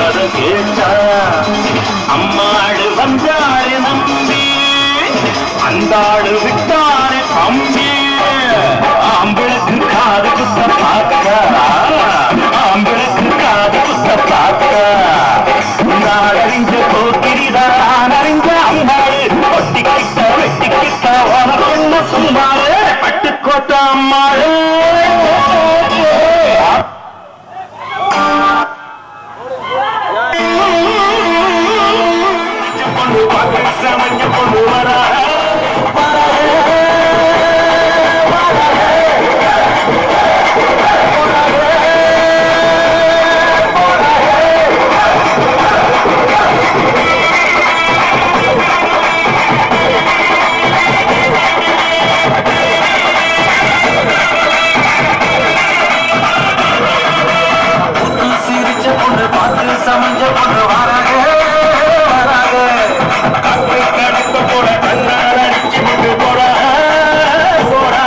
சொன்னதை கேட்டா அம்மாடு வந்தாடு நம்பி அந்த ஆடு விட்டாரு அம்பி அம்பிளுக்கு காது குத்த பார்க்க அம்பிளுக்கு காது குத்த பார்க்க நான் அறிஞ்ச போக்கிரிதான் அறிஞ்ச அம்மாடு ஒட்டிக்கிட்ட வெட்டிக்கிட்ட உனக்கு என்ன சும்மாரு பட்டுக்கோட்ட அம்மாடு பொண்ணு பார்த்து சமைஞ்ச பொண்ணு வரா சிரிச்ச பொண்ணு பார்த்து சமைஞ்ச பொண்ணு வராங்க வராங்க கப்பை கடக்க போற கண்ணால் அடிச்சு விட்டு போறா போறா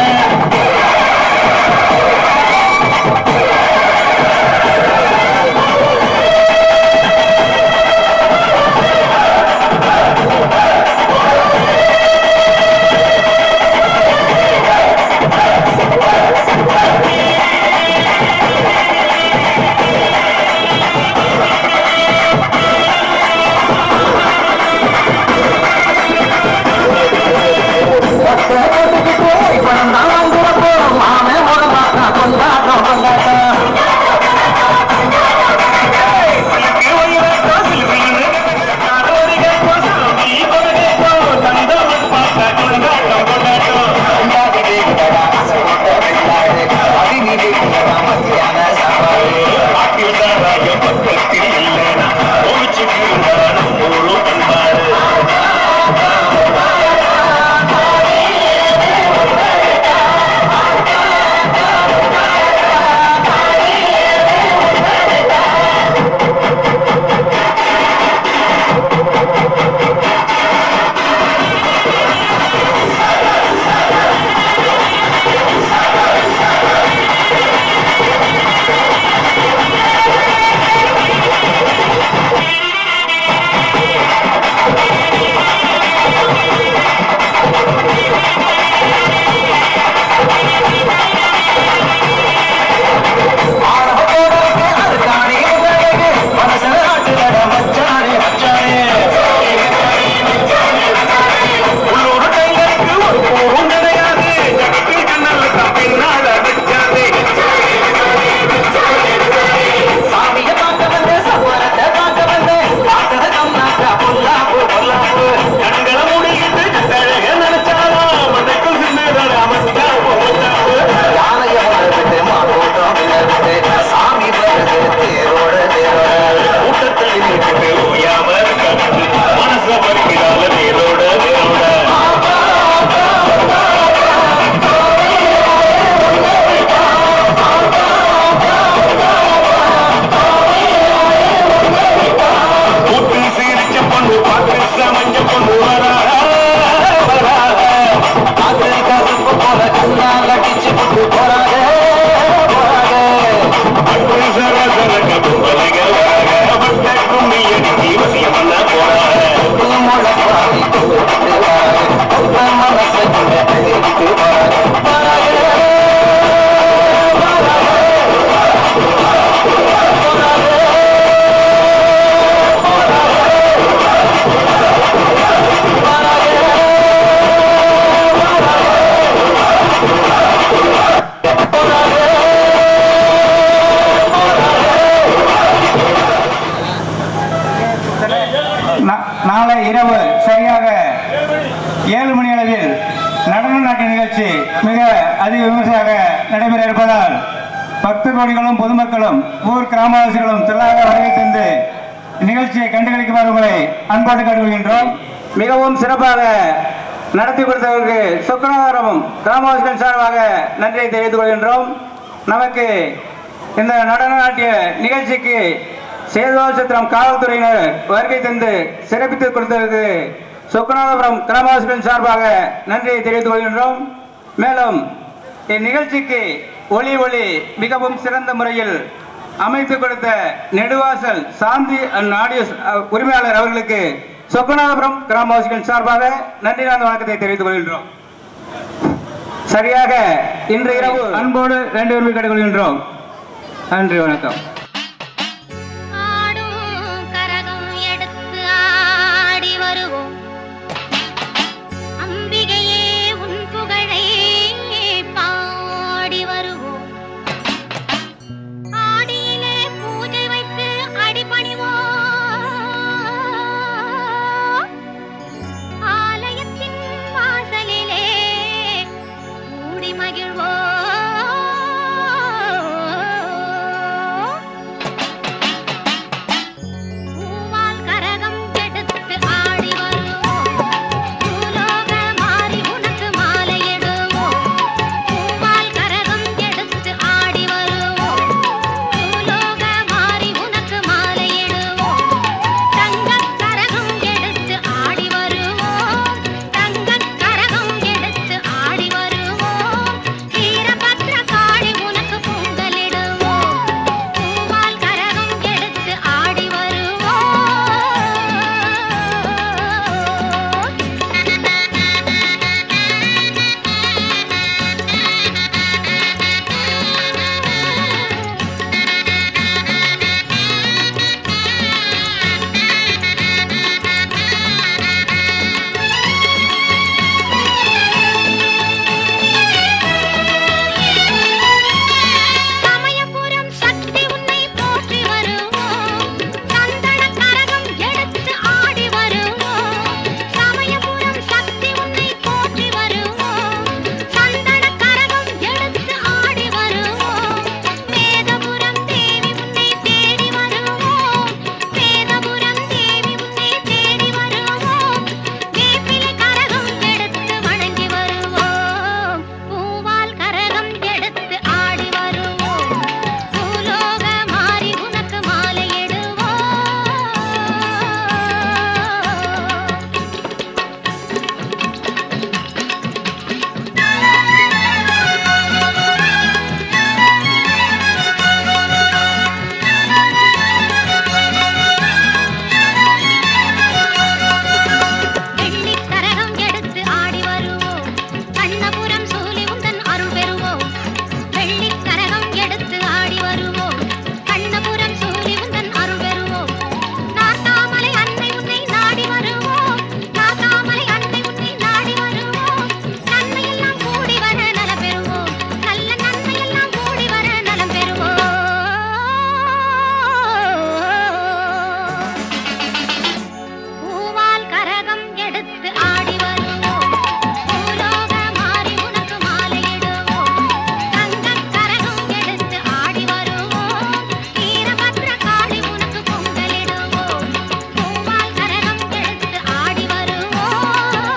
மனச பறிக்கிறால நீரோட நீரோட கூட்டு சீரிச்ச பொண்ணு பார்த்து சமைஞ்ச பொண்ணு வரா வரா காத்து கருப்பு போல கண்ணால் அடிச்சு போட்டு போறாங்க போறாங்க அட்டு சர சரக்க பொம்பளைங்க வராங்க வட்ட கும்மி அடிக்கி வசியம் பண்ண போறாங்க முழப்பாடி கொடுத்து வராங்க மனசை கொண்டு அழைத்து வராங்க நா- நாளை இரவு சரியாக ஏழு மணி அளவில் நடன நாட்டிய நிகழ்ச்சி மிக அதிக விமர்சையாக நடைபெற இருப்பதால் பக்த கோடிகளும் பொதுமக்களும் ஊர் கிராமவாசிகளும் தில்லாக வருகை தந்து நிகழ்ச்சியை கண்டுகளிக்குமாறு உங்களை அன்போடு கேட்டுக்கொள்கின்றோம் மிகவும் சிறப்பாக நடத்தி கொடுத்தவருக்கு சுக்கரவாரமும் கிராமவாசிகள் சார்பாக நன்றியை தெரிவித்துக் கொள்கின்றோம் நமக்கு இந்த நடன நாட்டிய நிகழ்ச்சிக்கு சேதுவாசத்திரம் காவல்துறையினர் வருகை தந்து சிறப்பித்து கொடுத்ததற்கு சொக்கநாதபுரம் கிராமவாசிகளின் சார்பாக நன்றியை தெரிவித்துக் கொள்கின்றோம் மேலும் இந்நிகழ்ச்சிக்கு ஒளி ஒளி மிகவும் சிறந்த முறையில் அமைத்து கொடுத்த நெடுவாசல் சாந்தி அண்ட் ஆடியோ உரிமையாளர் அவர்களுக்கு சொக்கநாதபுரம் கிராமவாசிகள் சார்பாக நன்றி நாந்த வணக்கத்தை தெரிவித்துக் கொள்கின்றோம் சரியாக இன்று இரவு அன்போடு ரெண்டு உரிமை கேட்டுக்கொள்கின்றோம் நன்றி வணக்கம் ஆடும் கரகம் எடுத்து ஆடி வருவோம் அம்பிகையே உன் புகழை பாடி வருவோம் ஆடியிலே பூஜை வைத்து அடிபணிவோம் ஆலயத்தின் வாசலிலே கூடி மகிழ்வோம் பூவால் கரகம் எடுத்து ஆடி வருவோம் பூலோக மாறி உனக்கு மாலையிடுவோம் பூவால் கரகம் எடுத்து ஆடி வருவோம் பூலோக மாறி உனக்கு மாலையிடுவோம் தங்கக் கரகம் எடுத்து ஆடி வருவோம் தங்கக் கரகம் எடுத்து ஆடி வருவோம் வீரபத்ர காளி உனக்கு பொங்கலிடுவோம் பூவால் கரகம் எடுத்து ஆடி வருவோம் சமயபுரம் சக்தி உன்னை போற்றி வருவோம் சந்தன கரகம் எடுத்து ஆடி வருவோம் சமயபுரம் சக்தி உன்னை போற்றி வருவோம் சந்தன கரகம் எடுத்து ஆடி வருவோம் வேதபுரம் தேவி உன்னை தேடி வருவோம் வேதபுரம் தேவி உன்னை தேடி வருவோம் வேப்பிலை கரகம் எடுத்து வணங்கி வருவோம் பூவால் கரகம் எடுத்து ஆடி வருவோம் பூலோக மாறி உனக்கு மாலையிடுவோம் வெள்ளிக் கரகம் எடுத்து ஆடி வருவோம் கண்ணபுரம் சூலி உந்தன் அருள் பெறுவோம் வெள்ளிக் கரகம் எடுத்து ஆடி வருவோம் கண்ணபுரம் சூலி உந்தன் அருள் பெறுவோம் நாத்தாமலை அன்னை உன்னை நாடி வருவோம் நாத்தாமலை அன்னை உன்னை நாடி வருவோம் நன்மையெல்லாம் கூடி வர நலம் பெறுவோம் நல்ல நன்மையெல்லாம் கூடி வர நலம் பெறுவோம் பூவால் கரகம் எடுத்து ஆடி வருவோம் பூலோக மாறி உனக்கு மாலையிடுவோம் தங்கக் கரகம் எடுத்து ஆடி வருவோம் வீரபத்ர காளி உனக்கு பொங்கலிடுவோம் பூவால் கரகம் எடுத்து ஆடி வருவோம்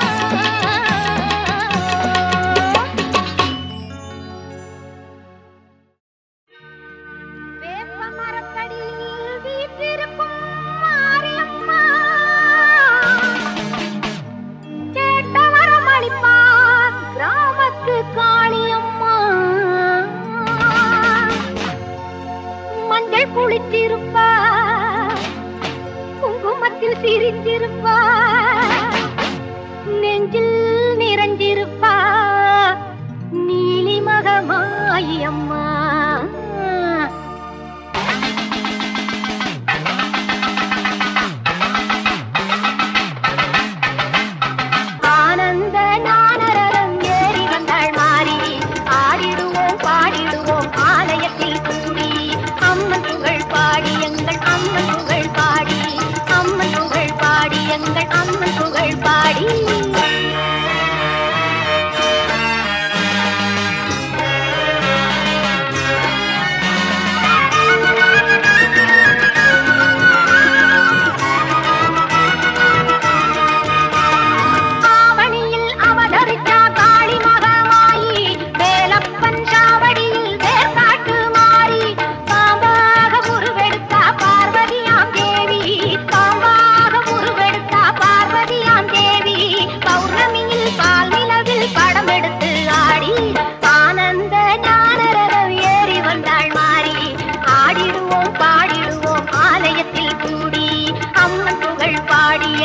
வேப்ப மரத்தடியில் வீற்றிருக்கும் மாரியம்மா கேட்ட வரம் அளிப்பார் கிராமத்து காளியம்மா மஞ்சள் குளித்திருப்பா குங்குமத்தில் சிரித்திருப்பா நெஞ்சில் நிறைஞ்சிருப்பா நீலிமகமாயி அம்மா ஆனந்த ஞானரதம் ஏறி வந்தாள் மாறி ஆடிடுவோம் பாடிடுவோம் ஆலயத்தில் கூடி அம்மன் புகழ் பாடி எங்கள் அம்மன் புகழ் பாடி அம்மன் புகழ் பாடி எங்கள் அம்மன் புகழ் பாடி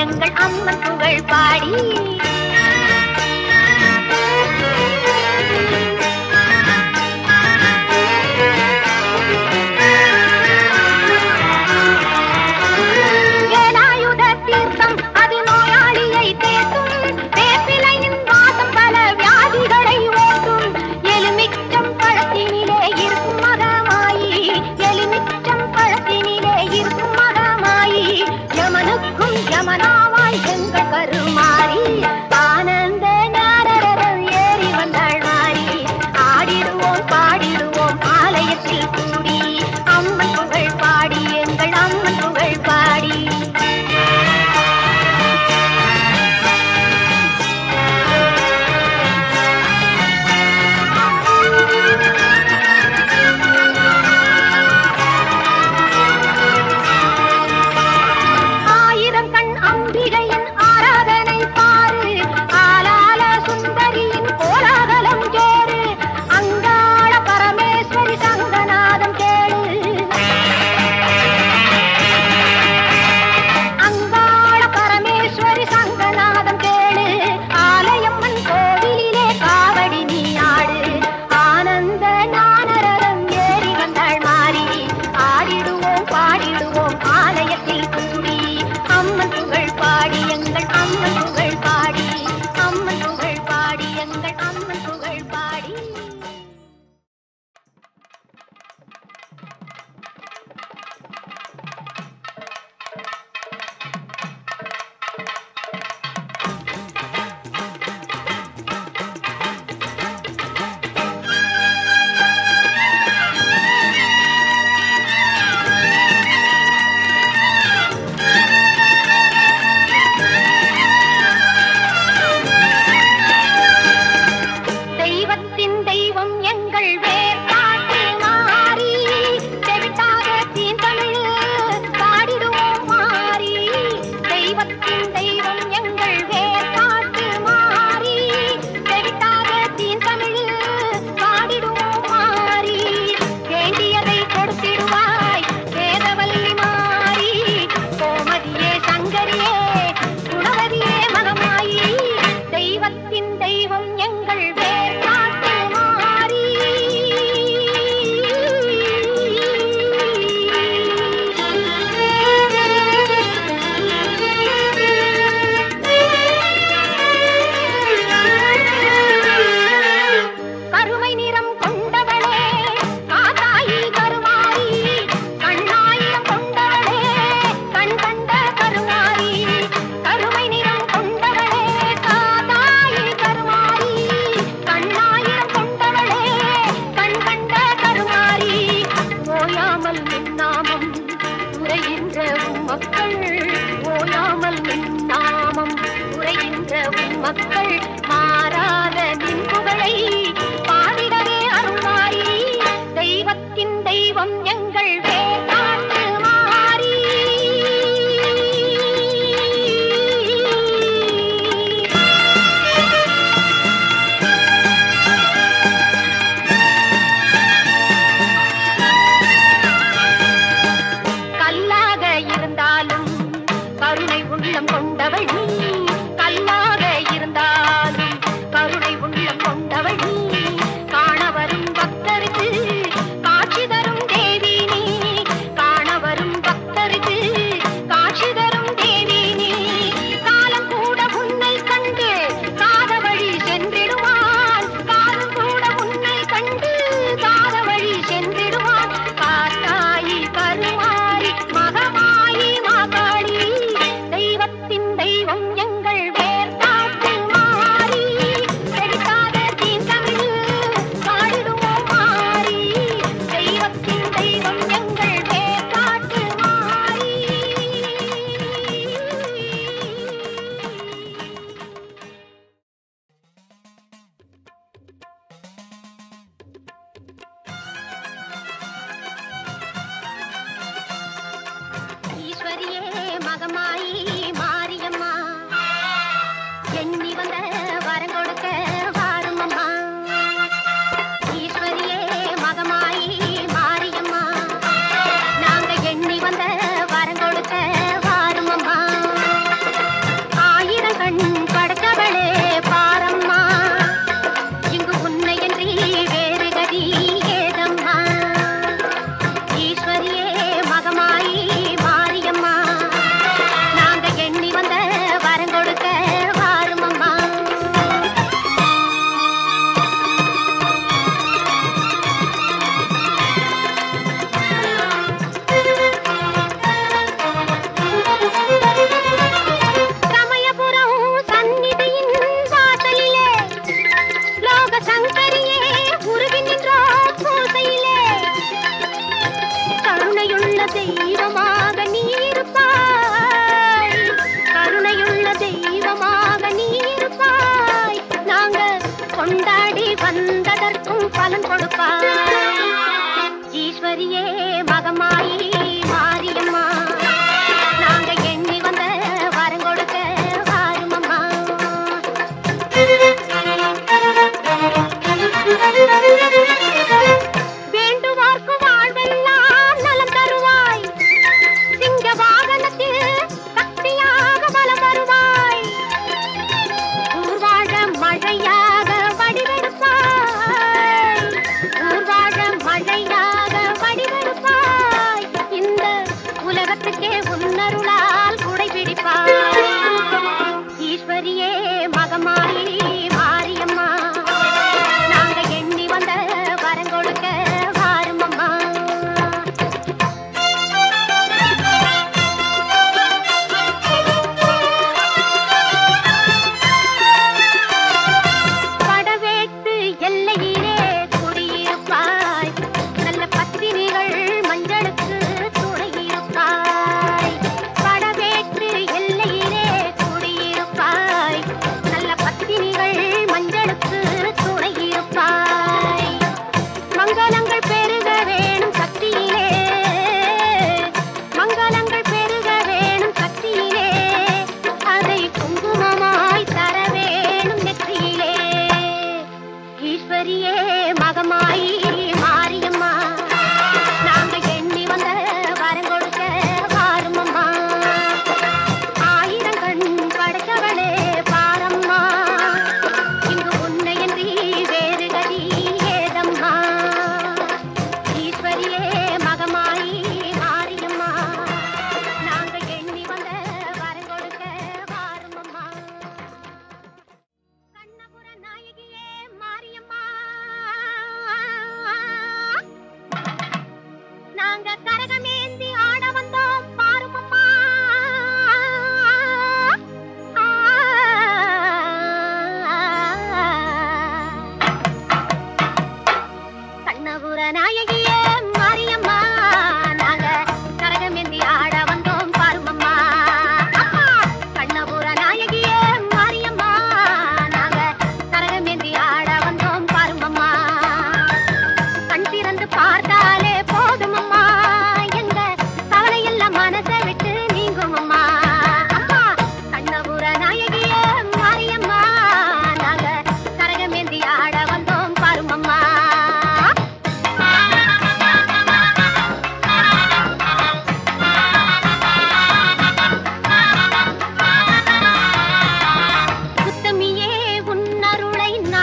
எங்கள் அம்மன் புகழ் பாடி வேலாயுத தீர்த்தம் அது நோயாளியை தேற்றும் வேப்பிலையின் வாசம் பல வியாதிகளை ஓட்டும் எலுமிச்சம் பழத்தினிலே இருக்கும் மகமாயி எலுமிச்சம் பழத்தினிலே இருக்கும் மகமாயி யமனுக்கும் யமனாவாய் எங்கள் கருமாறி ஆனந்த ஞானரதம் ஏறி வந்தாள் மாறி ஆடிடுவோம் பாடிடுவோம் ஆலயத்தில் கூடி அம்மன் புகழ் பாடி எங்கள் அம்மன் புகழ் பாடி ஆயிரம் கண் அம்பிகையின் ஆராதனை பாரு ஆலால சுந்தரியின் கோலாகலம் கேரு அங்காள பரமேஸ்வரி சங்கநாதம் கேளு அங்காள பரமேஸ்வரி சங்கநாதம் கேளு ஆலயம்மன் கோவிலிலே காவடி நீ ஆடு ஆனந்த ஞானரதம் ஏறி வந்தாள் மாறி ஆடிடுவோம் பாடிடுவோம் ஆலயத்தில் கூடி அம்மன் புகழ் பாடி எங்கள் அம்மன் புகழ் பாடி அம்மன் புகழ் பாடி எங்கள் அம்மன் புகழ் பாடி தெய்வத்தின் தெய்வம் எங்கள் வேர்பாட்டு மாறி செவிட்டாக தீந்தமிழ் பாடிடுவோம் மாறி தெய்வத்தின் தெய்வம் எங்கள் வேர்பாட்டு மாறி செவிட்டாக தீந்தமிழ் பாடிடுவோம் மாறி வேண்டியதை கொடுத்திடுவாய் வேதவல்லி மாறி கோமதியே சங்கரியே குணவதியே மகமாயி தெய்வத்தின் தெய்வம் எங்கள் வேர்பாட்டு மாறி கருமை நிறம் கொண்டவளே காத்தாயி கருமாரி கண்ணாயிரம் கொண்டவளே கண் கண்ட கருமாரி கருமை நிறம் கொண்டவளே காத்தாயி கருமாரி கண்ணாயிரம் கொண்டவளே கண் கண்ட கருமாரி ஓயாமல் நின்னாமம் உரைகின்ற உம் மக்கள் ஓயாமல் நின்னாமம் உரைகின்ற உம் மக்கள் மாறாத நின் புகழை பாடிடவே அருள்வாரி தெய்வத்தின் தெய்வம் எங்கள் வேதாட்டு மாறி கல்லாக இருந்தாலும் கருணை உள்ளம் கொண்டவள் நீ கல்லாக இருந்தாலும் கருணை உள்ளம் கொண்டவள் நீ காண வரும் பக்தருக்கு காட்சி தரும் தேவி நீ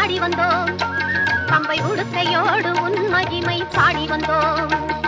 ஆடி வந்தோம் பம்பை உடுக்கையோடு உன் மகிமை பாடி வந்தோம்